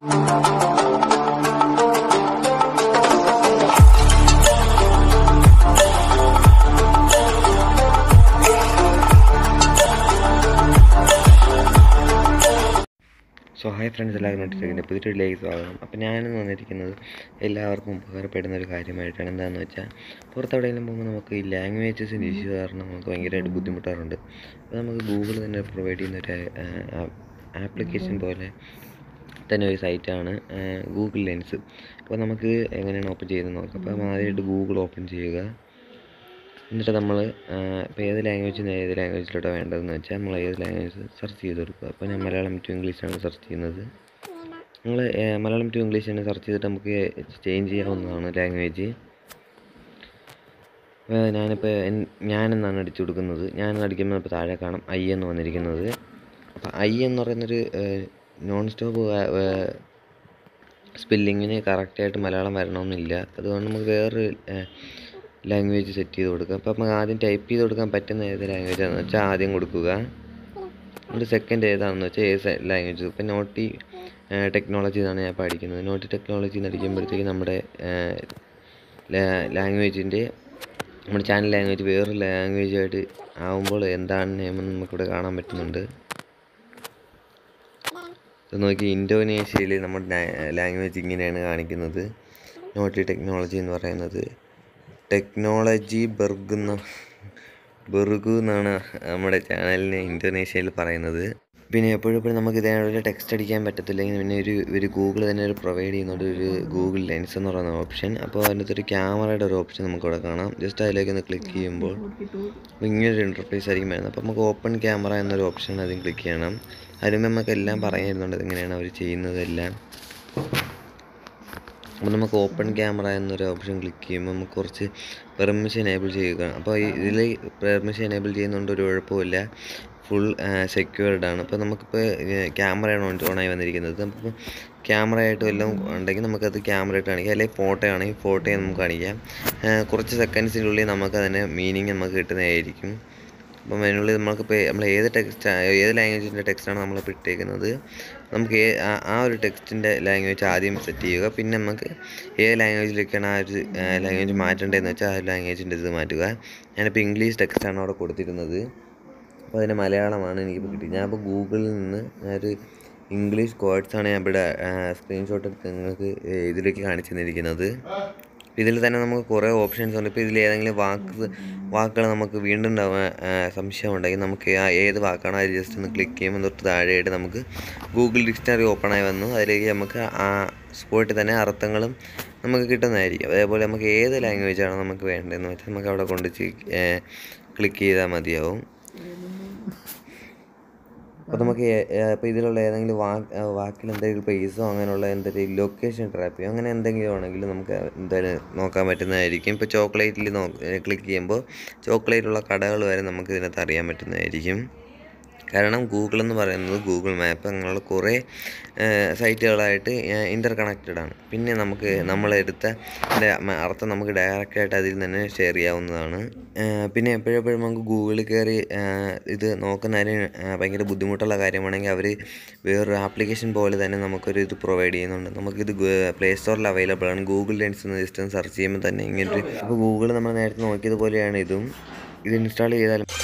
so hi friends എല്ലാവരും notification പുതിയ വീഡിയോയിലേക്ക് സ്വാഗതം അപ്പോൾ ഞാനിന്ന് വന്നിരിക്കുന്നത് എല്ലാവർക്കും ഉപകാരപ്പെടുന്ന ഒരു കാര്യമായിട്ടാണ് എന്താണെന്ന് വെച്ചാൽ പുറത്തെവിടെയെങ്കിലും പോകുമ്പോൾ നമുക്ക് ഈ ലാംഗ്വേജസിൻ്റെ ഇഷ്യൂ കാരണം നമുക്ക് ഭയങ്കരമായിട്ട് ബുദ്ധിമുട്ടാറുണ്ട് അപ്പോൾ നമുക്ക് ഗൂഗിൾ തന്നെ പ്രൊവൈഡ് ചെയ്യുന്ന ഒരു ആപ്ലിക്കേഷൻ പോലെ തന്നെ ഒരു സൈറ്റാണ് ഗൂഗിൾ ലെൻസ് അപ്പോൾ നമുക്ക് എങ്ങനെയാണ് ഓപ്പൺ ചെയ്തെന്ന് നോക്കാം അപ്പോൾ നമ്മൾ ആദ്യമായിട്ട് ഗൂഗിൾ ഓപ്പൺ ചെയ്യുക എന്നിട്ട് നമ്മൾ ഇപ്പോൾ ഏത് ലാംഗ്വേജിൽ നിന്ന് ഏത് ലാംഗ്വേജിലോട്ടാണ് വേണ്ടതെന്ന് വെച്ചാൽ നമ്മൾ ഏത് ലാംഗ്വേജ് സെർച്ച് ചെയ്ത് കൊടുക്കുക അപ്പോൾ ഞാൻ മലയാളം ടു ഇംഗ്ലീഷാണ് സെർച്ച് ചെയ്യുന്നത് നിങ്ങൾ മലയാളം ടു ഇംഗ്ലീഷ് തന്നെ സെർച്ച് ചെയ്തിട്ട് നമുക്ക് ചേഞ്ച് ചെയ്യാവുന്നതാണ് ലാംഗ്വേജ് ഞാനിപ്പോൾ ഞാനെന്നാണ് അടിച്ചു കൊടുക്കുന്നത് ഞാൻ അടിക്കുമ്പോൾ ഇപ്പോൾ താഴെ കാണാം ഐ എന്ന് വന്നിരിക്കുന്നത് അപ്പോൾ ഐ എന്ന് പറയുന്നൊരു നോൺ സ്റ്റോപ്പ് സ്പെല്ലിങ്ങിന് കറക്റ്റായിട്ട് മലയാളം വരണമെന്നില്ല അതുകൊണ്ട് നമുക്ക് വേറൊരു ലാംഗ്വേജ് സെറ്റ് ചെയ്ത് കൊടുക്കുക അപ്പോൾ നമുക്ക് ആദ്യം ടൈപ്പ് ചെയ്ത് കൊടുക്കാൻ പറ്റുന്ന ഏത് ലാംഗ്വേജ് ആണെന്ന് വെച്ചാൽ ആദ്യം കൊടുക്കുക എന്നിട്ട് സെക്കൻഡ് ഏതാണെന്ന് വെച്ചാൽ ഏത് ലാംഗ്വേജ് ഇപ്പം നോട്ടി ടെക്നോളജി എന്നാണ് ഞാൻ പഠിക്കുന്നത് നോട്ടി ടെക്നോളജി എന്ന് അടിക്കുമ്പോഴത്തേക്ക് നമ്മുടെ ലാംഗ്വേജിൻ്റെ നമ്മുടെ ചാനൽ ലാംഗ്വേജ് വേറൊരു ലാംഗ്വേജായിട്ട് ആകുമ്പോൾ എന്താണ് നിയമം നമുക്കിവിടെ കാണാൻ പറ്റുന്നുണ്ട് ഇത് നോക്കി ഇന്തോനേഷ്യയിൽ നമ്മുടെ ലാംഗ്വേജ് ഇങ്ങനെയാണ് കാണിക്കുന്നത് നോട്ടി ടെക്നോളജി എന്ന് പറയുന്നത് ടെക്നോളജി ബെർഗ് എന്ന ബെർഗ് എന്നാണ് നമ്മുടെ ചാനലിനെ ഇന്തോനേഷ്യയിൽ പറയുന്നത് പിന്നെ എപ്പോഴും എപ്പോഴും നമുക്ക് ഇതിനുള്ള ടെക്സ്റ്റ് അടിക്കാൻ പറ്റത്തില്ലെങ്കിൽ പിന്നെ ഒരു ഒരു ഗൂഗിൾ തന്നെ ഒരു പ്രൊവൈഡ് ചെയ്യുന്നുണ്ട് ഒരു ഗൂഗിൾ ലെൻസ് എന്ന് പറയുന്ന ഓപ്ഷൻ അപ്പോൾ അതിനകത്ത് ഒരു ക്യാമറയുടെ ഒരു ഓപ്ഷൻ നമുക്കിവിടെ കാണാം ജസ്റ്റ് അതിലേക്ക് ഒന്ന് ക്ലിക്ക് ചെയ്യുമ്പോൾ ഇങ്ങനൊരു ഇൻ്റർഫേസ് ആയിരിക്കും വരുന്നത് അപ്പോൾ നമുക്ക് ഓപ്പൺ ക്യാമറ എന്നൊരു ഓപ്ഷൻ ആദ്യം ക്ലിക്ക് ചെയ്യണം അതിന് നമുക്ക് എല്ലാം പറഞ്ഞു തരുന്നുണ്ട് എങ്ങനെയാണ് അവർ ചെയ്യുന്നതെല്ലാം അപ്പോൾ നമുക്ക് ഓപ്പൺ ക്യാമറ എന്നൊരു ഓപ്ഷൻ ക്ലിക്ക് ചെയ്യുമ്പോൾ നമുക്ക് കുറച്ച് പെർമിഷൻ എനേബിൾ ചെയ്യുക അപ്പോൾ ഇതിൽ പെർമിഷൻ എനേബിൾ ചെയ്യുന്നതുകൊണ്ട് ഒരു കുഴപ്പമില്ല ഫുൾ സെക്യൂർഡ് ആണ് അപ്പോൾ നമുക്കിപ്പോൾ ക്യാമറയാണ് ഓൺ ഓണായി വന്നിരിക്കുന്നത് അപ്പോൾ ക്യാമറ ആയിട്ട് വല്ലതും ഉണ്ടെങ്കിൽ നമുക്കത് ക്യാമറ ആയിട്ട് കാണിക്കാം അല്ലെങ്കിൽ ഫോട്ടോ ആണെങ്കിൽ ഫോട്ടോയെ നമുക്ക് കാണിക്കാം കുറച്ച് സെക്കൻഡ്സിനുള്ളിൽ നമുക്ക് അതിൻ്റെ മീനിങ് നമുക്ക് കിട്ടുന്നതായിരിക്കും അപ്പം അതിനുള്ളിൽ നമുക്കിപ്പോൾ നമ്മൾ ഏത് ടെക്സ്റ്റ് ഏത് ലാംഗ്വേജിൻ്റെ ടെക്സ്റ്റാണ് നമ്മളിപ്പോൾ ഇട്ടേക്കുന്നത് നമുക്ക് ആ ഒരു ടെക്സ്റ്റിൻ്റെ ലാംഗ്വേജ് ആദ്യം സെറ്റ് ചെയ്യുക പിന്നെ നമുക്ക് ഏത് ലാംഗ്വേജിലേക്കാണ് ആ ഒരു ലാംഗ്വേജ് മാറ്റേണ്ടതെന്ന് വെച്ചാൽ ആ ലാംഗ്വേജിൻ്റെ ഇത് മാറ്റുക ഞാനിപ്പോൾ ഇംഗ്ലീഷ് ടെക്സ്റ്റാണ് അവിടെ കൊടുത്തിരുന്നത് അപ്പോൾ അതിന് മലയാളമാണ് എനിക്കിപ്പോൾ കിട്ടി ഞാനിപ്പോൾ ഗൂഗിളിൽ നിന്ന് ഞാനൊരു ഇംഗ്ലീഷ് കോഡ്സാണ് ഞാൻ ഇവിടെ സ്ക്രീൻഷോട്ട് എടുത്ത് നിങ്ങൾക്ക് ഇതിലേക്ക് കാണിച്ചു തന്നിരിക്കുന്നത് ഇതിൽ തന്നെ നമുക്ക് കുറേ ഓപ്ഷൻസ് ഉണ്ട് ഇപ്പോൾ ഇതിൽ ഏതെങ്കിലും വാക്ക് വാക്കുകൾ നമുക്ക് വീണ്ടും ഉണ്ടാവാൻ സംശയം ഉണ്ടെങ്കിൽ നമുക്ക് ആ ഏത് വാക്കാണോ അത് ജസ്റ്റ് ഒന്ന് ക്ലിക്ക് ചെയ്യുമ്പോൾ തൊട്ട് താഴെയായിട്ട് നമുക്ക് ഗൂഗിൾ ഡിക്ഷണറി ഓപ്പൺ ആയി വന്നു അതിലേക്ക് നമുക്ക് ആ സ്പോട്ടിൽ തന്നെ അർത്ഥങ്ങളും നമുക്ക് കിട്ടുന്നതായിരിക്കും അതേപോലെ നമുക്ക് ഏത് ലാംഗ്വേജാണോ നമുക്ക് വേണ്ടതെന്ന് വെച്ചാൽ നമുക്ക് അവിടെ കൊണ്ട് ക്ലിക്ക് ചെയ്താൽ മതിയാവും അപ്പോൾ നമുക്ക് ഇപ്പോൾ ഇതിലുള്ള ഏതെങ്കിലും വാക്ക് വാക്കിൽ എന്തെങ്കിലും പേസോ അങ്ങനെയുള്ള എന്തെങ്കിലും ലൊക്കേഷൻ ട്രാപ്പ് ചെയ്യോ അങ്ങനെ എന്തെങ്കിലും ആണെങ്കിലും നമുക്ക് എന്തായാലും നോക്കാൻ പറ്റുന്നതായിരിക്കും ഇപ്പോൾ ചോക്ലേറ്റിൽ നോ ക്ലിക്ക് ചെയ്യുമ്പോൾ ചോക്ലേറ്റുള്ള കടകൾ വരെ നമുക്ക് ഇതിനകത്ത് അറിയാൻ പറ്റുന്നതായിരിക്കും കാരണം ഗൂഗിൾ എന്ന് പറയുന്നത് ഗൂഗിൾ മാപ്പ് അങ്ങനെയുള്ള കുറേ സൈറ്റുകളായിട്ട് ഇൻ്റർ കണക്റ്റഡ് ആണ് പിന്നെ നമുക്ക് നമ്മളെടുത്ത അർത്ഥം നമുക്ക് ഡയറക്റ്റായിട്ട് അതിൽ തന്നെ ഷെയർ ചെയ്യാവുന്നതാണ് പിന്നെ എപ്പോഴെപ്പോഴും നമുക്ക് ഗൂഗിളിൽ കയറി ഇത് നോക്കുന്നതിന് ഭയങ്കര ബുദ്ധിമുട്ടുള്ള കാര്യമാണെങ്കിൽ അവർ വേറൊരു ആപ്ലിക്കേഷൻ പോലെ തന്നെ നമുക്കൊരു ഇത് പ്രൊവൈഡ് ചെയ്യുന്നുണ്ട് നമുക്കിത് പ്ലേ സ്റ്റോറിൽ അവൈലബിൾ ആണ് ഗൂഗിൾ ലെൻസ് എന്ന് ജസ്റ്റ് സെർച്ച് ചെയ്യുമ്പോൾ തന്നെ ഇങ്ങനൊരു അപ്പോൾ ഗൂഗിൾ നമ്മൾ നേരത്തെ നോക്കിയതുപോലെയാണ് ഇതും ഇത് ഇൻസ്റ്റാൾ ചെയ്താലും